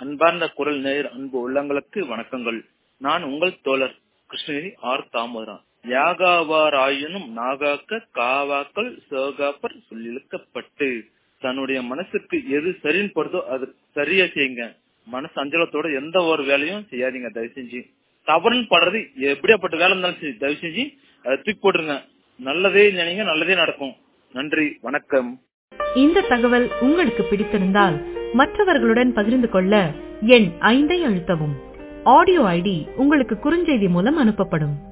அன்பார்ந்த குரல் நேயர் அன்பு உள்ளங்களுக்கு வணக்கங்கள் நான் உங்கள் தோழர் கிருஷ்ணகிரி ஆர் தாமோதரன் யாகாவாராயினும் நாகாக்க காவாக்கள் சோகாப்பர் சொல்லிழுக்கப்பட்டு தன்னுடைய மனசுக்கு எது சரின்னு படுதோ அது சரியா செய்யுங்க மனசு அஞ்சலத்தோட எந்த ஒரு வேலையும் செய்யாதீங்க தயவு செஞ்சு தவறுன்னு படுறது எப்படியாப்பட்ட வேலை இருந்தாலும் சரி தயவு செஞ்சு அதை தூக்கி போட்டுருங்க நல்லதே நினைங்க நல்லதே நடக்கும் நன்றி வணக்கம் இந்த தகவல் உங்களுக்கு பிடித்திருந்தால் மற்றவர்களுடன் பகிர்ந்து கொள்ள எண் ஐந்தை அழுத்தவும் ஆடியோ ஐடி உங்களுக்கு குறுஞ்செய்தி மூலம் அனுப்பப்படும்